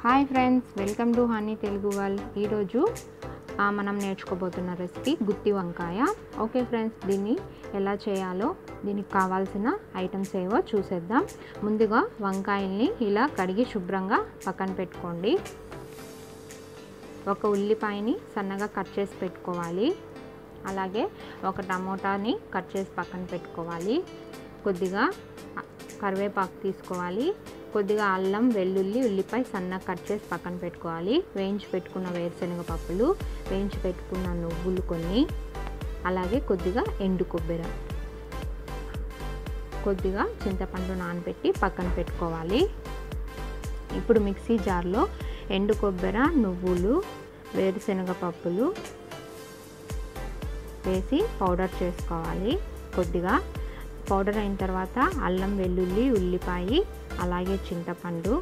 hi friends welcome to honey Telugu world ఈరోజు ఆ, మనం నేర్చుకోబోతున్న రెసిపీ గుత్తి వంకాయ ఓకే ఫ్రెండ్స్ దీన్ని ఎలా చేయాలో దీనికి కావాల్సిన ఐటమ్స్ ఏవో చూసేద్దాం ముందుగా వంకాయల్ని ఇలా కడిగి శుభ్రంగా పక్కన పెట్టుకోండి ఒక ఉల్లిపాయని సన్నగా కట్ చేసి పెట్టుకోవాలి అలాగే ఒక టమోటాని కట్ చేసి పక్కన పెట్టుకోవాలి కొద్దిగా కరివేపాకు తీసుకోవాలి కొద్దిగా అల్లం వెల్లుల్లి ఉల్లిపాయ సన్నగా కట్ చేసి పక్కన పెట్టుకోవాలి వేయించి పెట్టుకున్న వేరుశనగ పప్పులు వేయించి పెట్టుకున్న నువ్వులు కొన్ని అలాగే కొద్దిగా ఎండు కొబ్బరి కొద్దిగా చింతపండు నానబెట్టి పక్కన పెట్టుకోవాలి ఇప్పుడు మిక్సీ జార్లో ఎండు కొబ్బరి నువ్వులు వేరుశనగ పప్పులు వేసి పౌడర్ చేసుకోవాలి కొద్దిగా పౌడర్ అయిన తర్వాత అల్లం వెల్లుల్లి ఉల్లిపాయ అలాగే చింతపండు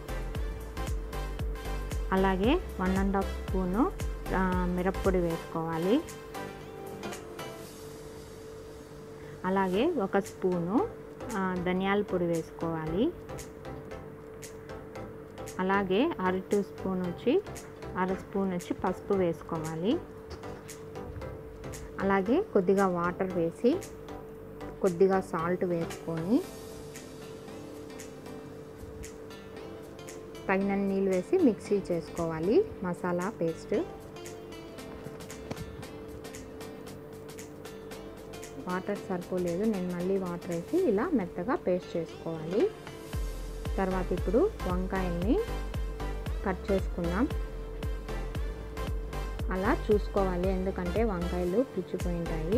అలాగే వన్ అండ్ హాఫ్ స్పూను మిరప్పొడి వేసుకోవాలి అలాగే ఒక స్పూను ధనియాల పొడి వేసుకోవాలి అలాగే అర టూ స్పూన్ వచ్చి అర స్పూన్ వచ్చి పసుపు వేసుకోవాలి అలాగే కొద్దిగా వాటర్ వేసి కొద్దిగా సాల్ట్ వేసుకొని తగిన నీళ్ళు వేసి మిక్సీ చేసుకోవాలి మసాలా పేస్ట్ వాటర్ సరిపోలేదు నేను మళ్ళీ వాటర్ వేసి ఇలా మెత్తగా పేస్ట్ చేసుకోవాలి తర్వాత ఇప్పుడు వంకాయల్ని కట్ చేసుకుందాం అలా చూసుకోవాలి ఎందుకంటే వంకాయలు పుచ్చిపోయి ఉంటాయి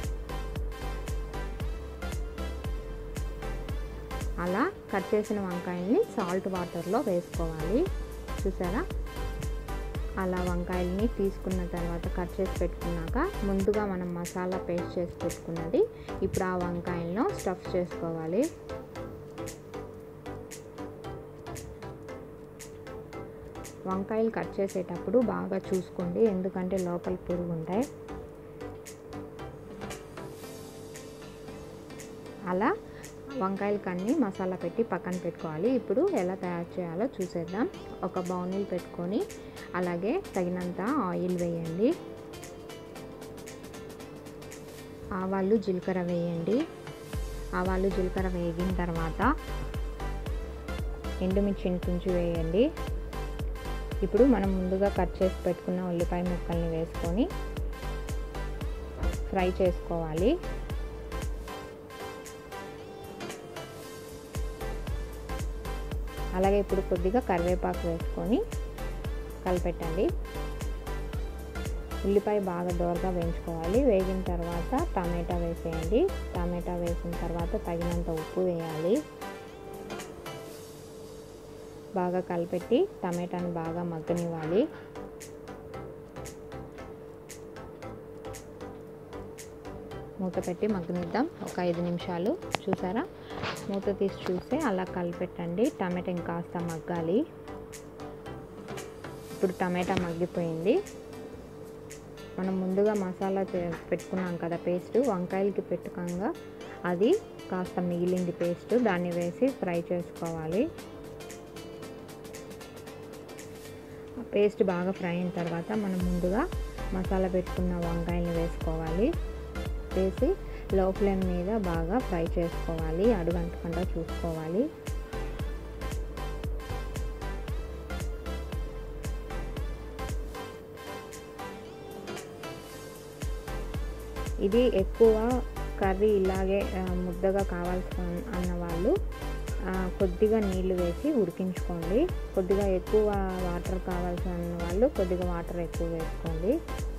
అలా కట్ చేసిన వంకాయల్ని సాల్ట్ వాటర్లో వేసుకోవాలి చూసారా అలా వంకాయల్ని తీసుకున్న తర్వాత కట్ చేసి పెట్టుకున్నాక ముందుగా మనం మసాలా పేస్ట్ చేసి పెట్టుకున్నది ఇప్పుడు ఆ వంకాయలను స్టఫ్ చేసుకోవాలి వంకాయలు కట్ చేసేటప్పుడు బాగా చూసుకోండి ఎందుకంటే లోపల పురుగు ఉంటాయి అలా వంకాయలకి అన్నీ మసాలా పెట్టి పక్కన పెట్టుకోవాలి ఇప్పుడు ఎలా తయారు చేయాలో చూసేద్దాం ఒక బౌనిల్ పెట్టుకొని అలాగే తగినంత ఆయిల్ వేయండి ఆవాలు జీలకర్ర వేయండి ఆవాలు జీలకర్ర వేగిన తర్వాత ఎండుమిర్చిని తుంచి వేయండి ఇప్పుడు మనం ముందుగా కట్ చేసి పెట్టుకున్న ఉల్లిపాయ ముక్కల్ని వేసుకొని ఫ్రై చేసుకోవాలి అలాగే ఇప్పుడు కొద్దిగా కరివేపాకు వేసుకొని కలిపెట్టండి ఉల్లిపాయ బాగా దోరగా వేయించుకోవాలి వేగిన తర్వాత టమాటా వేసేయండి టమాటా వేసిన తర్వాత తగినంత ఉప్పు వేయాలి బాగా కలిపెట్టి టమాటాను బాగా మగ్గనివ్వాలి మూత పెట్టి మగ్గనిద్దాం ఒక ఐదు నిమిషాలు చూసారా మూత తీసి చూస్తే అలా కలిపెట్టండి టమాటా ఇంకాస్త మగ్గాలి ఇప్పుడు టమాటా మగ్గిపోయింది మనం ముందుగా మసాలా పెట్టుకున్నాం కదా పేస్ట్ వంకాయలకి పెట్టుకోగా అది కాస్త మిగిలింది పేస్ట్ దాన్ని వేసి ఫ్రై చేసుకోవాలి పేస్ట్ బాగా ఫ్రై అయిన తర్వాత మనం ముందుగా మసాలా పెట్టుకున్న వంకాయని వేసుకోవాలి వేసి లో ఫ్లేమ్ మీద బాగా ఫ్రై చేసుకోవాలి అడుగంటకుండా చూసుకోవాలి ఇది ఎక్కువ కర్రీ ఇలాగే ముద్దగా కావాల్సిన అన్న వాళ్ళు కొద్దిగా నీళ్లు వేసి ఉడికించుకోండి కొద్దిగా ఎక్కువ వాటర్ కావాల్సిన వాళ్ళు కొద్దిగా వాటర్ ఎక్కువ వేసుకోండి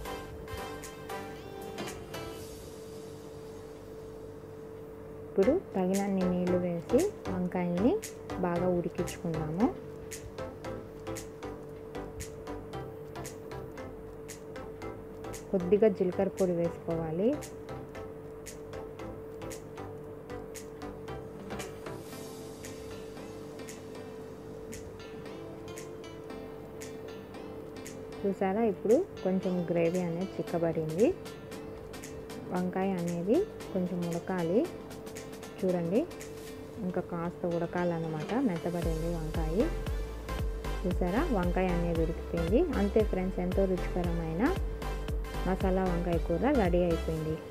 ఇప్పుడు తగినన్ని నీళ్లు వేసి వంకాయల్ని బాగా ఉడికించుకుందాము కొద్దిగా జీలకర్ర పొడి వేసుకోవాలి చూసారా ఇప్పుడు కొంచెం గ్రేవీ అనేది చిక్కబడింది వంకాయ అనేది కొంచెం ఉడకాలి చూడండి ఇంకా కాస్త ఉడకాలన్నమాట మెత్తబడింది వంకాయ చూసారా వంకాయ అనేది ఉడికిపోయింది అంతే ఫ్రెండ్స్ ఎంతో రుచికరమైన మసాలా వంకాయ కూర రెడీ అయిపోయింది